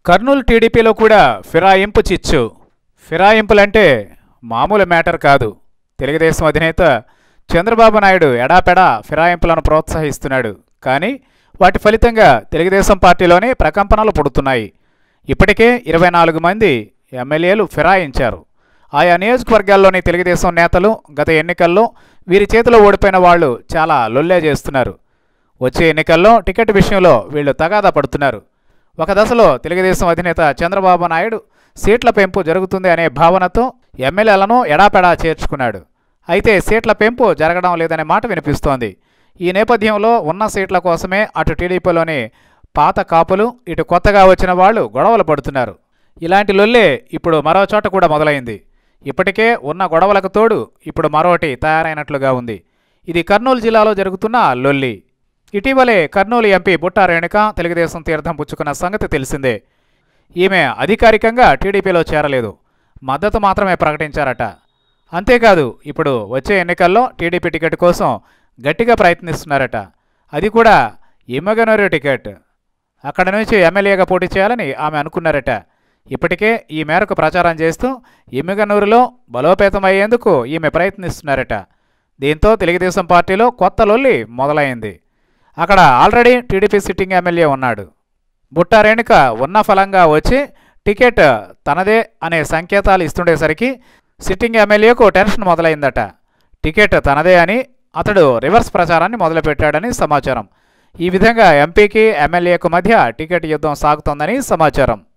కర్నూలు టీడీపీలో కూడా ఫిరాయింపు చిచ్చు ఫిరాయింపులంటే మామూలు మ్యాటర్ కాదు తెలుగుదేశం అధినేత చంద్రబాబు నాయుడు ఎడాపెడా ఫిరాయింపులను ప్రోత్సహిస్తున్నాడు కానీ వాటి ఫలితంగా తెలుగుదేశం పార్టీలోనే ప్రకంపనలు పుడుతున్నాయి ఇప్పటికే ఇరవై నాలుగు మంది ఎమ్మెల్యేలు ఫిరాయించారు ఆయా నియోజకవర్గాల్లోని తెలుగుదేశం నేతలు గత ఎన్నికల్లో వీరి చేతిలో ఓడిపోయిన వాళ్ళు చాలా లొల్లే చేస్తున్నారు వచ్చే ఎన్నికల్లో టికెట్ విషయంలో వీళ్ళు తగాదా పడుతున్నారు ఒక దశలో తెలుగుదేశం అధినేత చంద్రబాబు నాయుడు సీట్ల పెంపు జరుగుతుంది అనే భావనతో ఎమ్మెల్యేలను ఎడాపెడా చేర్చుకున్నాడు అయితే సీట్ల పెంపు జరగడం లేదనే మాట వినిపిస్తోంది ఈ నేపథ్యంలో ఉన్న సీట్ల కోసమే అటు టీడీపీలోని పాత కాపులు ఇటు కొత్తగా వచ్చిన వాళ్ళు గొడవలు పడుతున్నారు ఇలాంటి లొల్లే ఇప్పుడు మరో చోట కూడా మొదలైంది ఇప్పటికే ఉన్న గొడవలకు తోడు ఇప్పుడు మరోటి తయారైనట్లుగా ఉంది ఇది కర్నూలు జిల్లాలో జరుగుతున్న లొల్లి ఇటీవలే కర్నూలు ఎంపీ బుట్టా రేణుక తెలుగుదేశం తీర్థం పుచ్చుకున్న సంగతి తెలిసిందే ఈమె అధికారికంగా టీడీపీలో చేరలేదు మద్దతు మాత్రమే ప్రకటించారట అంతేకాదు ఇప్పుడు వచ్చే ఎన్నికల్లో టీడీపీ టికెట్ కోసం గట్టిగా ప్రయత్నిస్తున్నారట అది కూడా ఇమ్మగనూరు టికెట్ అక్కడ నుంచి ఎమ్మెల్యేగా పోటీ చేయాలని ఆమె అనుకున్నారట ఇప్పటికే ఈ మేరకు ప్రచారం చేస్తూ ఇమ్మిగనూరులో బలోపేతం అయ్యేందుకు ఈమె ప్రయత్నిస్తున్నారట దీంతో తెలుగుదేశం పార్టీలో కొత్త లొల్లి మొదలైంది అక్కడ ఆల్రెడీ టీడీపీ సిట్టింగ్ ఎమ్మెల్యే ఉన్నాడు బుట్టా రేణుక ఉన్న ఫలంగా వచ్చి టికెట్ తనదే అనే సంకేతాలు ఇస్తుండేసరికి సిట్టింగ్ ఎమ్మెల్యేకు టెన్షన్ మొదలైందట టికెట్ తనదే అని అతడు రివర్స్ ప్రచారాన్ని మొదలుపెట్టాడని సమాచారం ఈ విధంగా ఎంపీకి ఎమ్మెల్యేకు మధ్య టికెట్ యుద్ధం సాగుతోందని సమాచారం